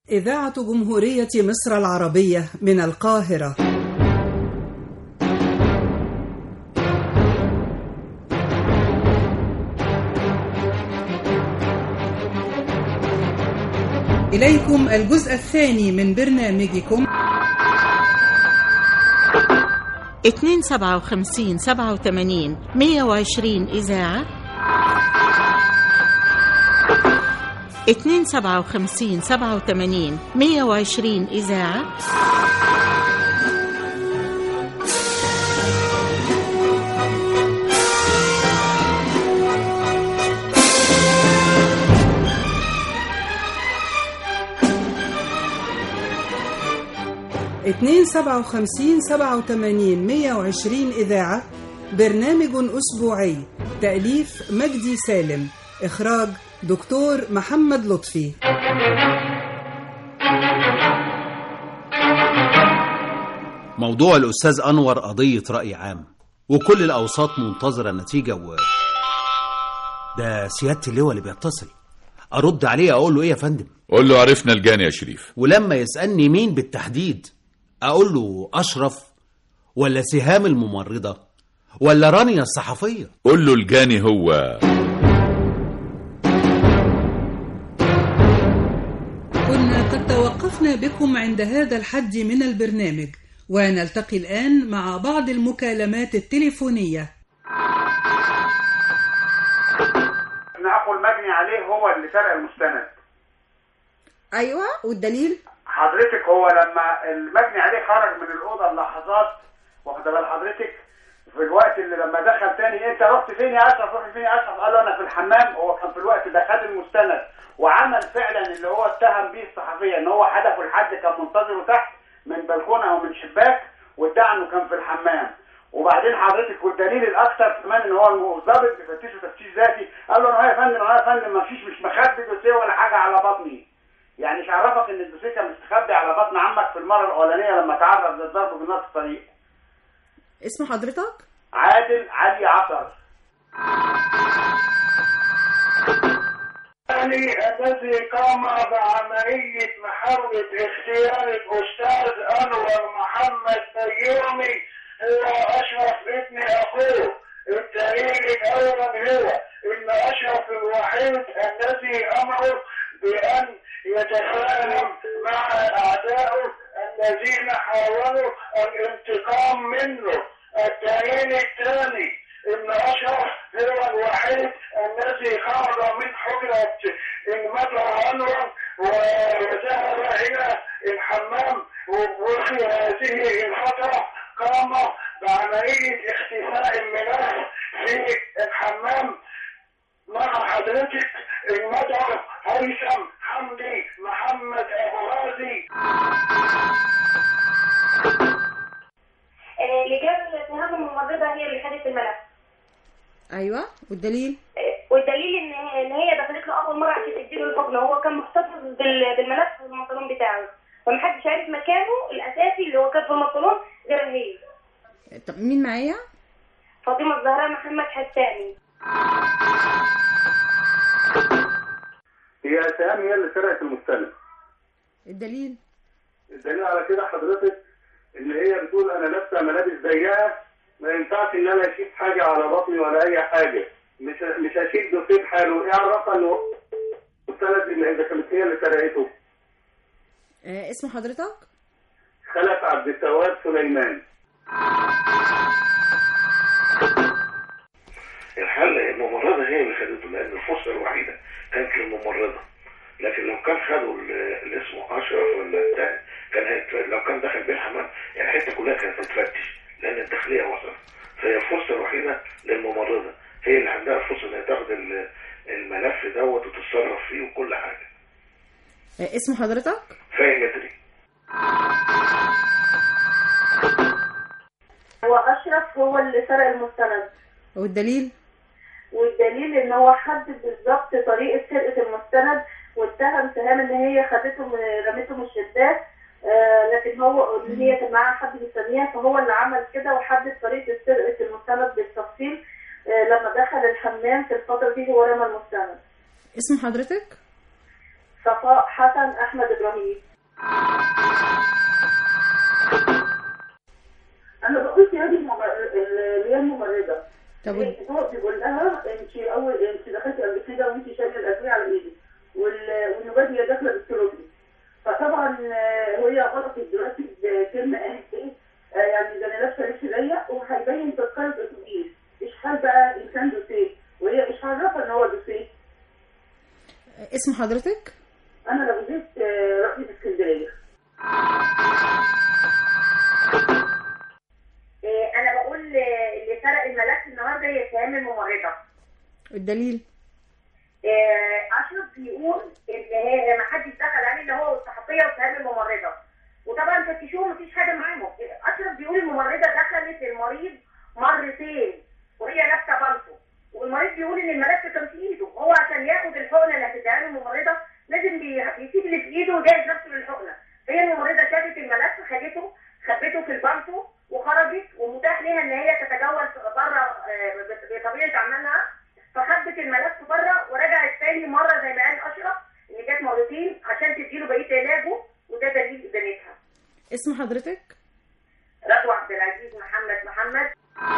إذاعة جمهورية مصر العربية من القاهرة إليكم الجزء الثاني من برنامجكم 257 87 120 إذاعة 257 87 120 إذاعة اتنين سبعة وخمسين سبعة وتمانين مية وعشرين إذاعة برنامج أسبوعي تأليف مجدي سالم إخراج دكتور محمد لطفي موضوع الأستاذ أنور قضية رأي عام وكل الأوساط منتظرة النتيجة و ده سيادة اللواء اللي بيتصل أرد عليه أقول له إيه يا فندم قول له عرفنا الجاني يا شريف ولما يسألني مين بالتحديد أقول له أشرف ولا سهام الممرضة ولا رانيا الصحفية قول له الجاني هو كنا قد توقفنا بكم عند هذا الحد من البرنامج ونلتقي الآن مع بعض المكالمات التليفونية ان اخو المجني عليه هو اللي سرق المستند أيوة والدليل حضرتك هو لما المجني عليه خرج من الاوضه اللحظات واخده بال حضرتك في الوقت اللي لما دخل تاني انت رحت فين يا اشرف رحت فين يا اشرف قال له انا في الحمام هو كان في الوقت ده خد المستند وعمل فعلا اللي هو اتهم بيه الصحفيه ان هو حدفه لحد كان منتظره تحت من بلكونه او من شباك وادعى انه كان في الحمام وبعدين حضرتك والدليل الاكثر كمان ان هو الضابط بيفتشه تفتيش ذاتي قال له انا يا فندم انا يا فندم ما فيش مش مخبي دوسيه ولا حاجه على بطني يعني مش عرفك ان الدوسيه كان مستخبي على بطن عمك في المره الاولانيه لما تعرض للضرب بالنار في الطريق اسم حضرتك؟ عادل علي عطر الذي قام بعملية محاولة اغتيال الأستاذ أنور محمد بيومي هو أشرف ابن أخوه الدليل الأول هو إن أشرف الوحيد الذي أمره بأن يتفاهم مع أعدائه الذين حاولوا الانتقام منه الدليل الثاني ان اشرف هو الوحيد الذي خرج من حجرة المدعو انور وذهب الى الحمام وفي هذه الفترة قام بعملية اختفاء الملف في الحمام مع حضرتك المدعو هيثم حمدي محمد ابو غازي لجان الاتهام الممرضة هي اللي خدت الملف أيوة والدليل؟ والدليل ان ان هي دخلت له اول مره عشان تديله الحكم هو كان محتفظ بال- بالملف في المنطلون بتاعه فمحدش عارف مكانه الاساسي اللي هو كان في المنطلون غير هي طب مين معايا؟ فاطمه الزهراء محمد حساني هي سهام هي اللي سرقت المستند الدليل؟ الدليل على كده حضرتك ان هي بتقول انا لابسه ملابس ضيقه ما ينفعش ان انا اشيل حاجه على بطني ولا اي حاجه مش مش هشيل دوسيه حاله ايه عرفها انه المستند اللي اذا كانت هي اللي سرقته آه اسم حضرتك؟ خلف عبد التواب سليمان الحل الممرضة هي اللي خدته لأن الفرصة الوحيدة كانت للممرضة لكن لو كان خدوا ال- اللي اسمه أشرف ولا التاني كان هيت... لو كان دخل بيه الحمام يعني الحتة كلها كانت هتتفتش لأن الداخلية وصلت فهي الفرصة الوحيدة للممرضة هي اللي عندها الفرصة إنها تاخد ال- الملف دوت وتتصرف فيه وكل حاجة آه اسم حضرتك؟ فاهم مدري هو اشرف هو اللي سرق المستند والدليل؟ والدليل ان هو حدد بالظبط طريقه سرقه المستند واتهم سهام ان هي خدته من رميته من الشباك آه لكن هو ان هي كان معاها حد بيسميها فهو اللي عمل كده وحدد طريقه سرقه المستند بالتفصيل آه لما دخل الحمام في الفتره دي هو رمى المستند اسم حضرتك؟ صفاء حسن احمد ابراهيم طب هو بيقول لها انت اول انت دخلتي قبل كده وانت شايله الادويه على ايدك وال- والنوبات هي داخله بالسلوكي فطبعا آه، هي غلطت دلوقتي بكلمه قالت ايه آه، يعني ده انا لابسه لبس ضيق وهيبين تذكره اتوبيس اشحال بقى ان كان دوسيه وهي مش عارفه ان هو دوسيه اسم حضرتك انا لو جيت آه، رحت اسكندريه انا بقول اللي سرق الملف النهارده يتهم الممرضه الدليل اشرف بيقول ان هي ما حدش دخل عليه اللي هو الصحفيه واتهم الممرضه وطبعا فتشوه مفيش حاجه معاهم اشرف بيقول الممرضه دخلت المريض مرتين وهي لابسه بالطو والمريض بيقول ان الملف كان في ايده هو عشان ياخد الحقنه اللي هتديها له الممرضه لازم بي- بيسيب اللي في ايده ويجهز نفسه للحقنه فهي الممرضه شافت الملف خدته خبته في البالطو وخرجت ومتاح ليها ان هي تتجول بره بطبيعه عملها فخبت الملف بره ورجعت تاني مره زي ما قال اشرف ان جت مرتين عشان تديله بقيه علاجه وده دليل ادانتها اسم حضرتك رضوى عبد العزيز محمد محمد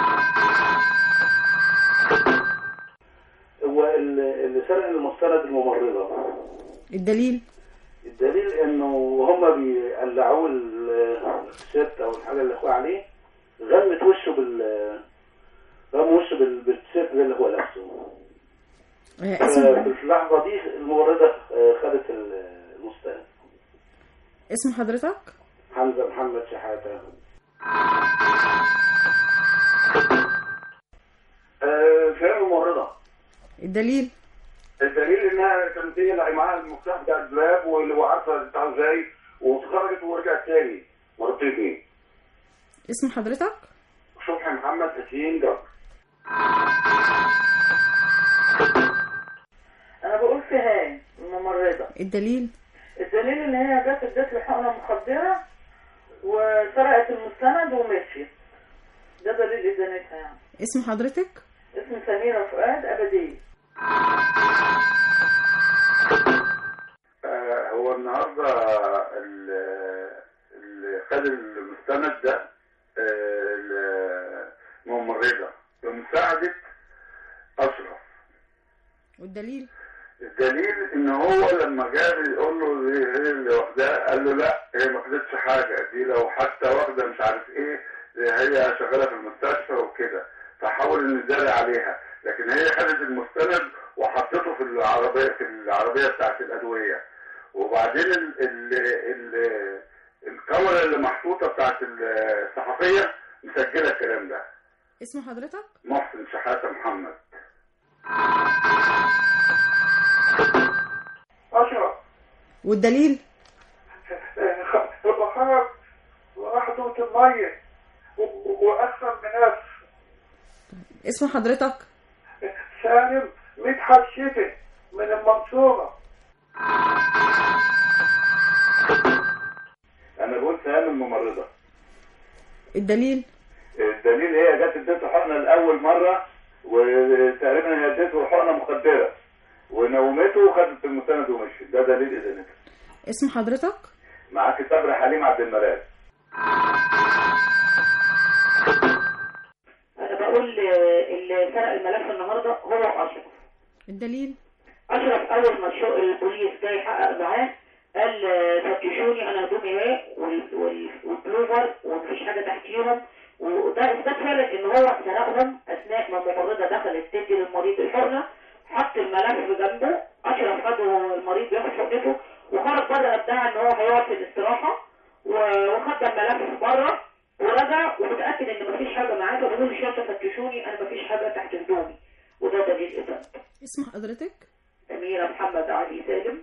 هو ال- اللي سرق المستند الممرضة الدليل الدليل انه هما بيقلعوه ال- الست او الحاجة اللي اخوه عليه غمت وشه بال غم وشه بال- بالتيشيرت ده اللي هو لابسه آه، اسم في اللحظة دي الممرضة آه، خدت ال- المستند اسم حضرتك حمزة محمد شحاتة فهم الممرضة الدليل الدليل انها كانت هي اللي معاها المفتاح بتاع الدولاب واللي هو عارفه بتاعه ازاي وخرجت ورجعت تاني مرتين اسم حضرتك صبحي محمد حسين جبر انا بقول فهان الممرضه الدليل الدليل ان هي جت ادت له حقنه مخدره وسرقت المستند ومشيت ده دليل ادانتها يعني اسم حضرتك اسم سميرة فؤاد أبدية آه، هو النهارده ال- اللي خد المستند ده آه، الممرضه بمساعده اشرف والدليل الدليل ان هو لما جاب يقول له دي هي اللي واخداه قال له لا هي ما خدتش حاجه دي لو حتى واخده مش عارف ايه دي هي شغاله في المستشفى وكده فحاول ان يداري عليها لكن هي خدت المستند وحطته في العربيه في العربيه بتاعت الادويه وبعدين ال ال ال الكاميرا اللي محطوطه بتاعت الصحفيه مسجله الكلام ده اسم حضرتك محسن شحاته محمد اشرف والدليل خرج وراح دوت الميه واكثر من نفس اسم حضرتك سالم مدحت شتي من المنصوره انا بقول سهام الممرضه الدليل الدليل هي جت اديته حقنه لاول مره وتقريبا هي اديته حقنه مخدره ونومته وخدت المستند ومشيت ده دليل ادانتها اسم حضرتك معاك صبري حليم عبد الملاك أنا بقول آه، اللي سرق الملف النهاردة هو أشرف الدليل أشرف أول ما الشو- البوليس جاي يحقق معاه قال آه، فتشوني أنا هدومي اهي وال- وال- والبلوفر ومفيش حاجة تحتيهم وده إثبات فعلا إن هو سرقهم أثناء ما الممرضة دخلت تدي للمريض الحقنة حط الملف جنبه أشرف خده المريض بياخد حقنته وخرج بره ادعى إن هو هيقعد في الاستراحة و- وخد الملف بره ورجع ومتأكد إن مفيش حاجة معاه فبيقول للشرطة فتشوني أنا مفيش حاجة تحت هدومي وده دليل إدانته اسم حضرتك أميرة محمد علي سالم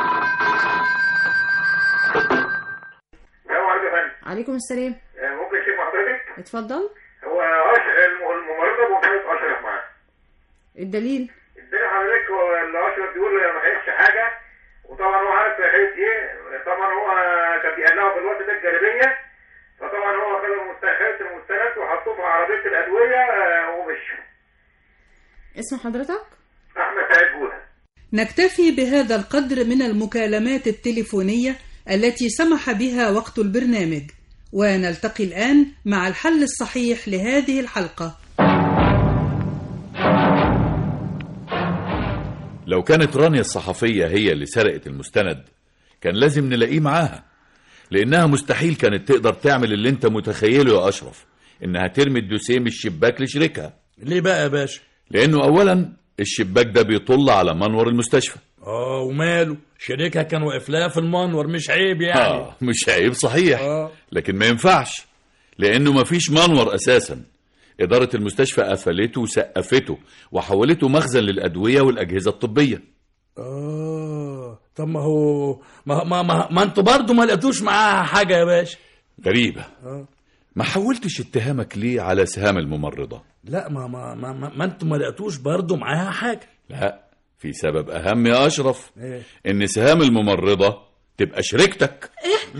السلام عليكم يا فندم عليكم السلام آه، ممكن اشوف حضرتك اتفضل هو أش- الم- الممرضه بوفاه اشرف معاه الدليل اداني حضرتك هو اللي اشرف بيقول له ما خدتش حاجه وطبعا هو عارف خدت ايه طبعا هو كان بيقلعه في الوقت ده الجلابيه فطبعا هو خد المست- خدت المستند وحطوه في عربيه الادويه آه، ومشي اسم حضرتك احمد سعيد جوده نكتفي بهذا القدر من المكالمات التليفونية التي سمح بها وقت البرنامج ونلتقي الآن مع الحل الصحيح لهذه الحلقة لو كانت رانيا الصحفية هي اللي سرقت المستند كان لازم نلاقيه معاها لأنها مستحيل كانت تقدر تعمل اللي أنت متخيله يا أشرف إنها ترمي الدوسيه من الشباك لشريكها ليه بقى يا باشا لأنه أولا الشباك ده بيطل على منور المستشفى اه وماله شريكها كان واقف لها في المنور مش عيب يعني آه مش عيب صحيح آه. لكن ما ينفعش لأنه ما فيش منور أساسا إدارة المستشفى قفلته وسقفته وحولته مخزن للأدوية والأجهزة الطبية اه طب ما هو ما ما ما, ما انتوا برضه ما لقيتوش معاها حاجه يا باشا غريبة آه. ما حولتش اتهامك ليه على سهام الممرضة لا ما ما ما, ما, ما انتوا ما لقيتوش برضه معاها حاجه لا في سبب أهم يا أشرف ايه إن سهام الممرضة تبقى شريكتك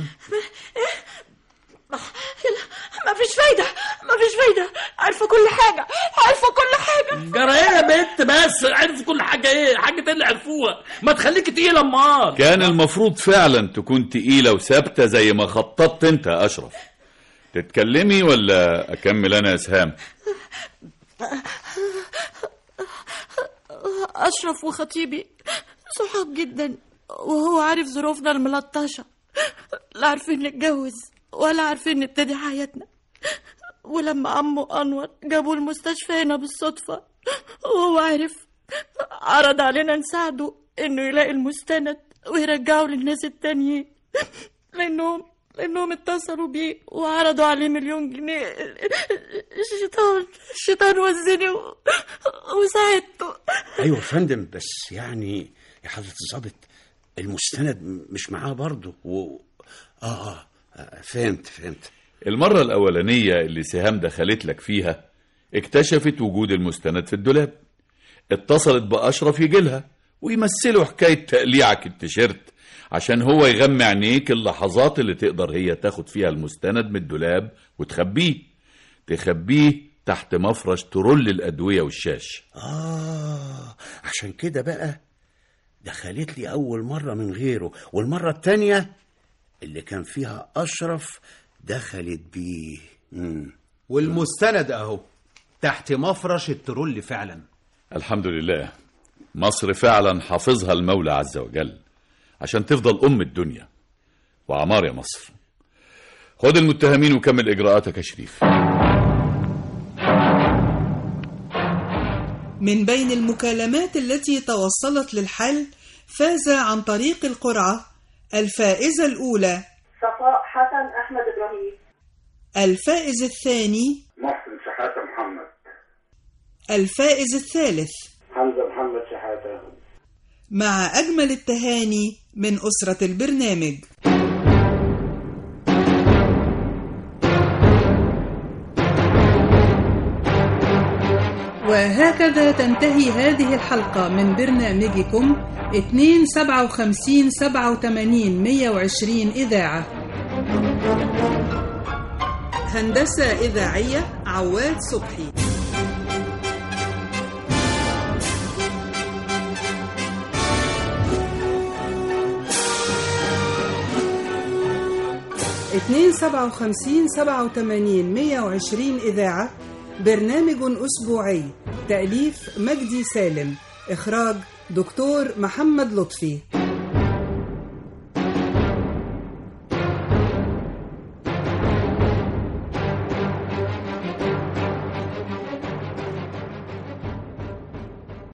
ما فيش فايدة ما فيش فايدة عارفة كل حاجة عارفة كل حاجة جرى ايه يا بنت بس عرفوا كل حاجه ايه حاجه ايه اللي عرفوها ما تخليك تقيله امال كان المفروض فعلا تكون تقيلة وثابتة زي ما خططت انت يا أشرف تتكلمي ولا أكمل أنا يا سهام أشرف وخطيبي صحاب جدا وهو عارف ظروفنا الملطشة لا عارفين نتجوز ولا عارفين نبتدي حياتنا ولما عمه أنور جابوه المستشفى هنا بالصدفة وهو عارف عرض علينا نساعده إنه يلاقي المستند ويرجعه للناس التانيين لأنهم لأنهم اتصلوا بيه وعرضوا عليه مليون جنيه الشيطان الشيطان وزني و... وساعدته ايوه يا فندم بس يعني يا حضرة الظابط المستند م- مش معاه برضه و... آه, اه آه، فهمت فهمت المرة الأولانية اللي سهام دخلت لك فيها اكتشفت وجود المستند في الدولاب اتصلت بأشرف يجيلها ويمثلوا حكاية تقليعك التيشيرت عشان هو يغمي عينيك اللحظات اللي تقدر هي تاخد فيها المستند من الدولاب وتخبيه تخبيه تحت مفرش ترول الأدوية والشاش اه عشان كده بقى دخلت لي اول مرة من غيره والمرة التانية اللي كان فيها اشرف دخلت بيه مم. والمستند اهو تحت مفرش الترول فعلا الحمد لله مصر فعلا حافظها المولى عز وجل عشان تفضل أم الدنيا وعمار يا مصر خد المتهمين وكمل إجراءاتك يا شريف من بين المكالمات التي توصلت للحل فاز عن طريق القرعة الفائزة الأولى صفاء حسن أحمد إبراهيم الفائز الثاني محسن شحاتة محمد الفائز الثالث حمزة محمد شحاتة مع أجمل التهاني من أسرة البرنامج وهكذا تنتهي هذه الحلقة من برنامجكم 257 87 120 إذاعة هندسة إذاعية عواد صبحي اتنين سبعة وخمسين سبعة وتمانين مية وعشرين إذاعة برنامج أسبوعي تأليف مجدي سالم إخراج دكتور محمد لطفي